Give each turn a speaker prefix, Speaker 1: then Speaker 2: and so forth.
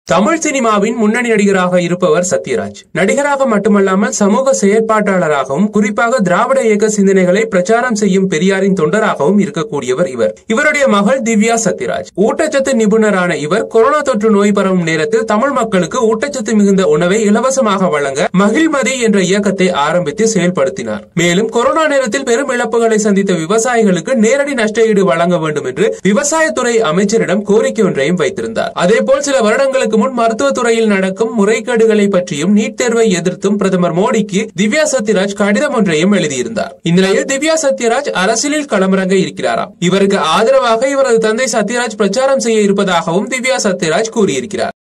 Speaker 1: தமிழ் சினிமாவின் முன்னணி நடிகராக இருப்பவர் சத்யராஜ் நடிகராக மட்டுமல்லாமல் சமூக செயற்பாட்டாளராகவும் குறிப்பாக திராவிட இயக்க சிந்தனைகளை பிரச்சாரம் செய்யும் பெரியாரின் தொண்டராகவும் இருக்கக்கூடியவர் இவர் இவருடைய மகள் திவ்யா சத்யராஜ் ஊட்டச்சத்து நிபுணரான இவர் கொரோனா தொற்று நோய் பரவும் நேரத்தில் தமிழ் மக்களுக்கு ஊட்டச்சத்து மிகுந்த உணவை இலவசமாக வழங்க மகிழ்மதி என்ற இயக்கத்தை ஆரம்பித்து செயல்படுத்தினார் மேலும் கொரோனா நேரத்தில் பெரும் இழப்புகளை சந்தித்த விவசாயிகளுக்கு நேரடி நஷ்டஈடு வழங்க வேண்டும் என்று விவசாயத்துறை அமைச்சரிடம் கோரிக்கை ஒன்றையும் வைத்திருந்தார் அதேபோல் சில வருடங்களுக்கு முன் மருத்துவத்துறையில் நடக்கும் முறைகேடுகளை பற்றியும் நீட் தேர்வை எதிர்த்தும் பிரதமர் மோடிக்கு திவ்யா சத்யராஜ் கடிதம் ஒன்றையும் எழுதியிருந்தார் இந்நிலையில் திவ்யா சத்யராஜ் அரசியலில் களமிறங்க இருக்கிறாராம் இவருக்கு ஆதரவாக இவரது தந்தை சத்யராஜ் பிரச்சாரம் செய்ய இருப்பதாகவும் திவ்யா சத்யராஜ் கூறியிருக்கிறார்